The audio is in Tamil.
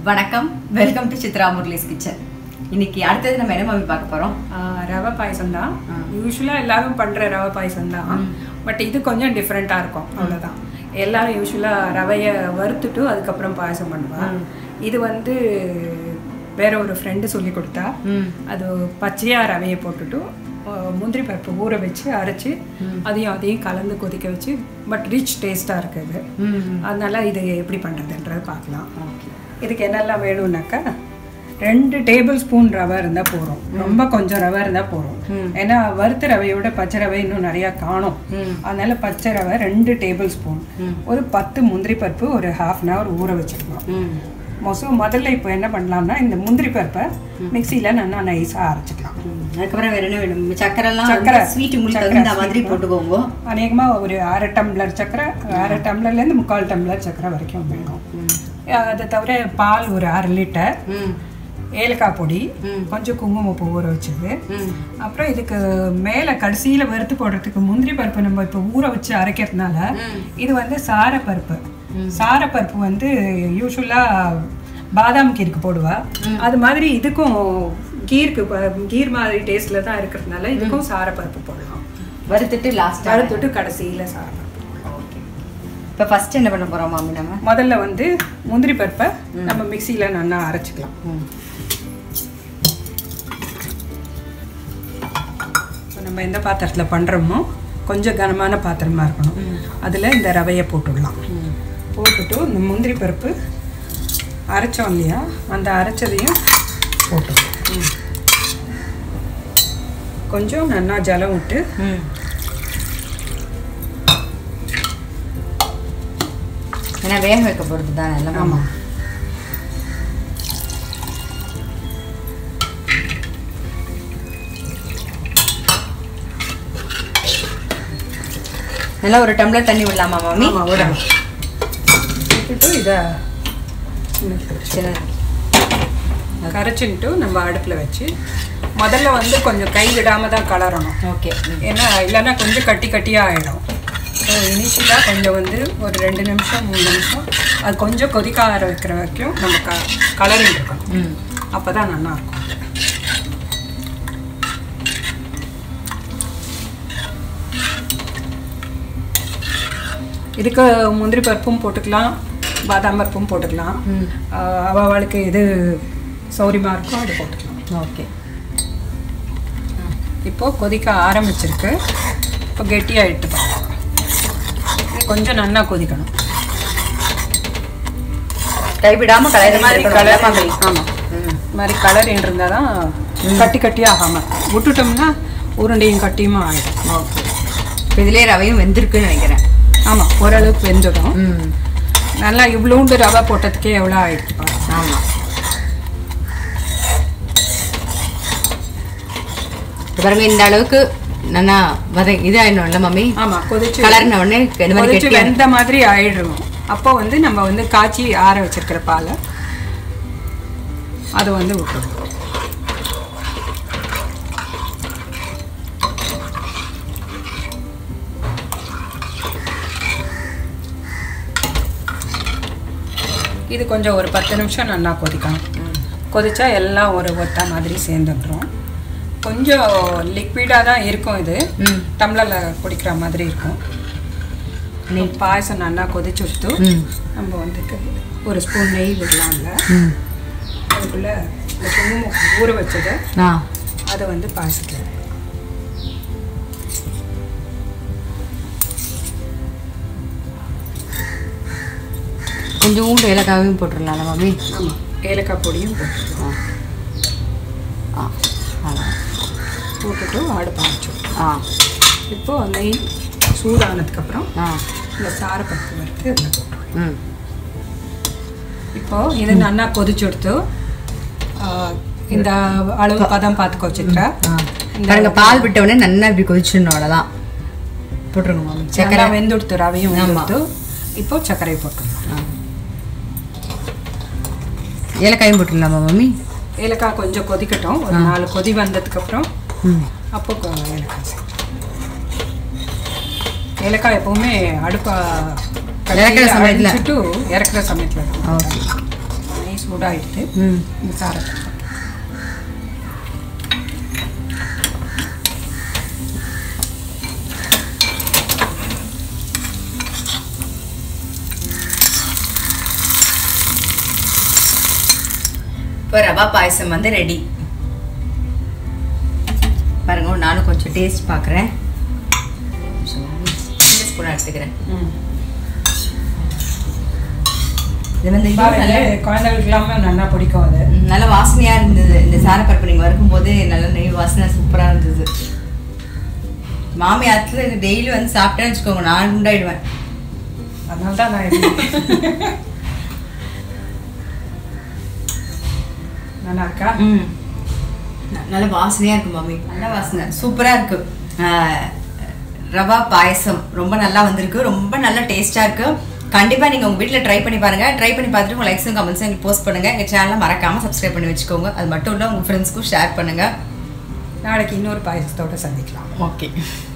வணக்கம் welcome to Chitra Murali's kitchen இன்னைக்கு அடுத்தது நம்ம என்ன மாமி பார்க்க போறோம் ஆஹ் ரவை பாயசம் தான் யூஸ்வலாக எல்லாரும் பண்ணுற ரவை பாயசம் தான் பட் இது கொஞ்சம் டிஃப்ரெண்ட்டாக இருக்கும் அவ்வளோதான் எல்லாரும் யூஸ்வலாக ரவையை வறுத்துட்டு அதுக்கப்புறம் பாயசம் பண்ணுவா இது வந்து வேற ஒரு ஃப்ரெண்டு சொல்லி கொடுத்தா அது பச்சையாக ரவையை போட்டுட்டு ஆஹ் முந்திரி பருப்பு ஊற வச்சு அரைச்சி அதையும் அதையும் கலந்து கொதிக்க வச்சு பட் ரிச் டேஸ்ட்டாக இருக்குது அதனால இது எப்படி பண்ணுறதுன்றது பார்க்கலாம் இதுக்கு என்னெல்லாம் வேணும்னாக்கா ரெண்டு டேபிள் ஸ்பூன் ரவை இருந்தால் போகிறோம் ரொம்ப கொஞ்சம் ரவை இருந்தால் போகிறோம் ஏன்னா வறுத்த ரவையோட பச்சை ரவை இன்னும் நிறையா காணும் அதனால பச்சை ரவை ரெண்டு டேபிள் ஸ்பூன் ஒரு பத்து முந்திரி பருப்பு ஒரு ஹாஃப் அன் ஹவர் ஊற வச்சுருக்கோம் மொசு முதல்ல இப்போ என்ன பண்ணலாம்னா இந்த முந்திரி பருப்பை மிக்சியில் நல்லா நைஸாக அரைச்சிக்கலாம் அதுக்கப்புறம் வேற என்ன வேணும் சக்கரை எல்லாம் சக்கரை. ஸ்வீட் உங்களுக்கு சக்கரை, தகுந்த மாதிரி sweet. போட்டுக்கோங்க அநேகமாக ஒரு அரை டம்ளர் சக்கரை அரை டம்ளர்லேருந்து முக்கால் டம்ளர் சக்கரை வரைக்கும் வேணும் அதை தவிர பால் ஒரு அரை லிட்டர் ம் ஏலக்காய் பொடி கொஞ்சம் குங்குமப்பூ ஊற வச்சது அப்புறம் இதுக்கு மேலே கடைசியில் வறுத்து போடுறதுக்கு முந்திரி பருப்பு நம்ம இப்போ ஊற வச்சு அரைக்கிறதுனால இது வந்து சாரப்பருப்பு சாரப்பருப்பு வந்து யூஸ்வலாக பாதாம் கீருக்கு போடுவா அது மாதிரி இதுக்கும் கீருக்கு ப- கீர் மாதிரி டேஸ்ட்டில் தான் இருக்கிறதுனால இதுக்கும் சாரப்பருப்பு போடலாம் வறுத்துட்டு லாஸ்ட் வறுத்துட்டு கடைசியில் சாரப்பருப்பு ஓகே இப்போ ஃபர்ஸ்ட் என்ன பண்ண போறோம் மாமி நம்ம முதல்ல வந்து முந்திரி பருப்பை நம்ம மிக்சியில் நல்லா அரைச்சிக்கலாம் ம். இப்போ நம்ம எந்த பாத்திரத்தில் பண்ணுறோமோ கொஞ்சம் கனமான பாத்திரமா இருக்கணும் அதில் இந்த ரவையை போட்டுடலாம் போட்டுட்டு இந்த முந்திரி பருப்பு அரைச்சோம் இல்லையா அந்த அரைச்சதையும் போட்டுடலாம் கொஞ்சம் நல்லா ஜலம் விட்டு ம் ஏன்னா வேக வைக்க போகிறது தானே எல்லாம் ஆமாம் நல்லா ஒரு டம்ளர் தண்ணி விடலாமா மாமி ஆமாம் விடணும் விட்டுட்டு இதை சின்ன கரைச்சின்ட்டு நம்ம அடுப்பில் வச்சு முதல்ல வந்து கொஞ்சம் கை விடாமல் தான் கலரணும் ஓகே ஏன்னா இல்லைன்னா கொஞ்சம் கட்டி கட்டியாக ஆகிடும் ஸோ இனிஷியலாக கொஞ்சம் வந்து ஒரு ரெண்டு நிமிஷம் மூணு நிமிஷம் அது கொஞ்சம் கொதிக்க ஆரம்பிக்கிற வரைக்கும் நம்ம க கலரிங் இருக்கணும் ம் அப்போ தான் நல்லாயிருக்கும் இதுக்கு முந்திரி பருப்பும் போட்டுக்கலாம் பாதாம் பருப்பும் போட்டுக்கலாம் ம் ஆஹ் அவ அவளுக்கு எது சௌரியமாக இருக்கோ அது போட்டுக்கலாம் ஓகே இப்போ கொதிக்க ஆரம்பிச்சிருக்கு இப்போ கெட்டியாகிட்டு பார்க்கலாம் இது கொஞ்சம் நல்லா கொதிக்கணும் கைவிடாம இந்த கலரி மாதிரி மாதிரி கலர் மாமி ஆமாம் இந்த மாதிரி கலர் இருந்தால் தான் கட்டி கட்டியாக ஆகாமல் விட்டுட்டோம்னா உருண்டையும் கட்டியுமா ஆகிடும் ஓகே இப்போ இதுலேயே ரவையும் வெந்திருக்குன்னு நினைக்கிறேன் ஆமாம் ஓரளவுக்கு வெந்துடும் ம் நல்லா இவ்வளோண்டு ரவை போட்டதுக்கே எவ்வளோ ஆயிடுச்சு பாருங்க ஆமாம் பாருங்க இந்த அளவுக்கு நல்லா வத இதாயிடணும்ல மம்மி ஆமாம் கொதிச்சு கலர்ன உடனே இந்த மாதிரி கொதிச்சு கெட்டியா வெந்த மாதிரி ஆயிடும் அப்போ வந்து நம்ம வந்து காய்ச்சி ஆற வச்சிருக்கிற பாலை அதை வந்து விட்டுருவோம் இது கொஞ்சம் ஒரு பத்து நிமிஷம் நல்லா கொதிக்கணும் கொதிச்சா எல்லாம் ஒரு ஒத்தா மாதிரி சேர்ந்துடுறோம் கொஞ்சம் லிக்விடாக தான் இருக்கும் இது ம் டம்ளரில் குடிக்கிற மாதிரி இருக்கும் நீ பாயசம் நல்லா கொதிச்சு விட்டு ம் நம்ம வந்துட்டு ஒரு ஸ்பூன் நெய் விடலாம்ல ம் அதுக்குள்ளே இந்த குங்குமம் ஊற வச்சதை ஆ அதை வந்து பாயசத்தில் கொஞ்சோண்டு ஏலக்காவையும் போட்டுடலாம்ல மம்மி ஆமாம் ஏலக்காய் பொடியும் போட்டுக்கலாம் ஆ அதான். போட்டுட்டு அடுப்பு ஆரம்பிச்சோம் ஆ இப்போது நெய் சூடானதுக்கப்புறம் ஆ இந்த சாரப்பருப்பு வறுத்து அதில் போட்டுருவோம் ம் இப்போது இது நல்லா கொதிச்சு எடுத்து இந்த அளவு பதம் பார்த்துக்கோ சித்ரா ஆ பாருங்க பால் விட்ட உடனே நல்லா இப்படி கொதிச்சிடணும் அவ்வளோதான் போட்டுருங்க மம்மி சக்கரை சக்கரை வெந்துடுத்து ரவையும் ஆமா. வெந்துடுத்து இப்போ சர்க்கரை போட்டுருவோம் ஆ ஏலக்காயும் போட்டுடலாமா மம்மி ஏலக்காய் கொஞ்சம் கொதிக்கட்டும் ஒரு நாலு கொதி வந்ததுக்கப்புறம் ம் அப்போ கொ- ஏலக்காய் சேர்க்கணும். ஏலக்காய் எப்பவுமே அடுப்பா இறக்குற சமயத்துல. அடிச்சுட்டு இறக்குற சமயத்தில் ஓகே நைஸ் சூடாயிடுது ம் இந்த சாரத்தை இப்போ ரவா பாயசம் வந்து ரெடி பாருங்க நானும் கொஞ்சம் டேஸ்ட் பார்க்குறேன் சின்ன ஸ்பூன் எடுத்துக்கிறேன் ம் இது வந்து இது பாருங்க நல்ல குழந்தைகளுக்கு எல்லாமே நல்லா பிடிக்கும் அது ம், நல்ல வாசனையா இருந்தது இந்த சாரப்பருப்பு நீங்க வறுக்கும் போது நல்ல நெய் வாசனை சூப்பரா இருந்தது மாமியாத்துல டெய்லி வந்து சாப்பிட்டேன்னு வச்சுக்கோங்க நான் குண்டாயிடுவேன் அதனால தான் நான் எப்படி நல்லா இருக்கா ம் ந- நல்ல வாசனையா இருக்கு மாமி நல்ல வாசனை சூப்பரா இருக்கு ஆஹ், ரவா பாயசம் ரொம்ப நல்லா வந்திருக்கு ரொம்ப நல்ல டேஸ்டா இருக்கு கண்டிப்பா நீங்க உங்க வீட்ல ட்ரை பண்ணி பாருங்க ட்ரை பண்ணி பார்த்துட்டு உங்க லைக்ஸும் கமெண்ட்ஸும் எங்களுக்கு போஸ்ட் பண்ணுங்க எங்க சேனலை மறக்காம சப்ஸ்கிரைப் பண்ணி வச்சுக்கோங்க அது மட்டும் இல்ல உங்க ஃப்ரெண்ட்ஸ்க்கும் ஷேர் பண்ணுங்க நாளைக்கு இன்னொரு பாயசத்தோட சந்திக்கலாம் ஓகே